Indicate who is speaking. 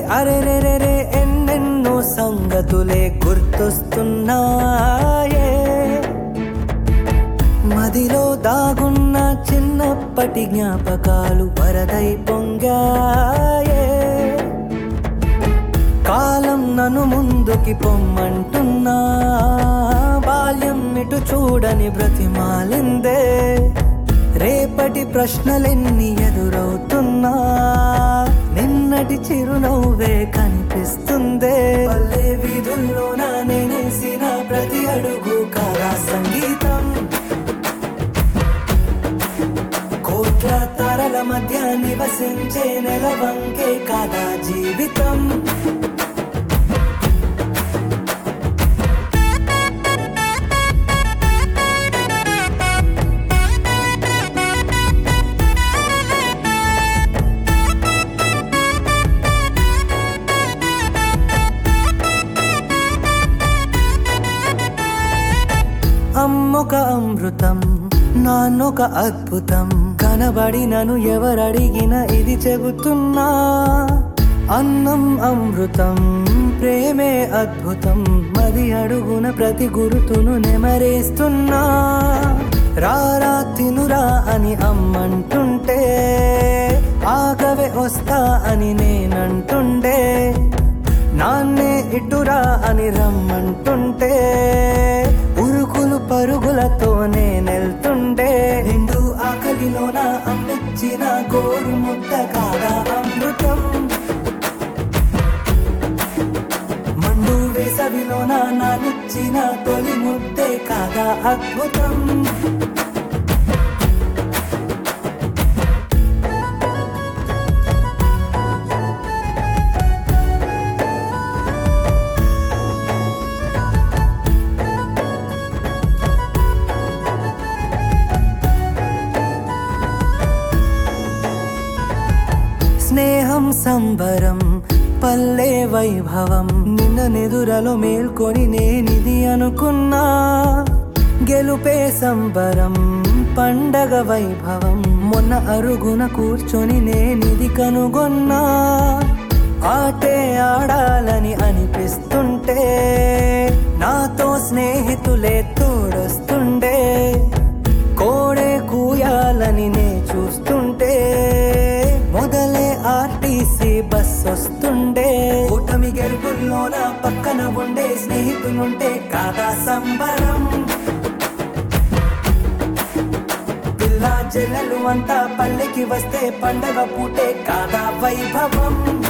Speaker 1: అరే రే రే రే ఎన్నెన్నో సంగతులే గుర్తొస్తున్నాయే మదిలో దాగున్న చిన్నప్పటి జ్ఞాపకాలు వరదై పొంగాయే కాలం నన్ను ముందుకి పొమ్మంటున్నా బాల్యం ఇటు చూడని బ్రతిమాలిందే రేపటి ప్రశ్నలెన్ని ఎదురవుతున్నా నిన్నటి చిరునవ్వే కనిపిస్తుందే పల్లె వీధుల్లో నా నేనేసిన ప్రతి అడుగు కారా సంగీతం కోట్ల తరల మధ్య నివసించే నెలవంకే కాదా జీవితం అమ్మొక అమృతం నాన్నొక అద్భుతం కనబడినను ఎవరడిగిన ఇది చెబుతున్నా అన్నం అమృతం ప్రేమే అద్భుతం మది అడుగున ప్రతి గురుతును నెమరేస్తున్నా రారా తినురా అని అమ్మంటుంటే ఆగవే వస్తా అని నేనంటుండే నాన్నే ఇటురా అని రమ్మంటుంటే ఉరుకులు పరుగులతో నేనెళ్తుండే నిండు ఆకలిలోన అమ్మిచ్చిన గోరు ముద్ద కాదా అమృతం మండు వేసవిలోన నానిచ్చిన తొలి ముద్దే కాదా అద్భుతం స్నేహం సంబరం పల్లె వైభవం నిన్న నెదురలో మేల్కొని నేనిది అనుకున్నా గెలుపే సంబరం పండగ వైభవం మొన్న అరుగున కూర్చొని నేనిది కనుగొన్నా ఆటే ఆడాలని అనిపిస్తుంటే నాతో స్నేహితులే తోడొస్తుండే కోడే కూయాలని నే చూస్తుంటే మొదలే ఆర్టీసీ బస్ వస్తుండే కూటమి గెలుపుల్లోన పక్కన ఉండే స్నేహితులుంటే కాదా సంబరం పిల్ల చెల్లెలు అంతా పల్లెకి వస్తే పండగ పూటే కాదా వైభవం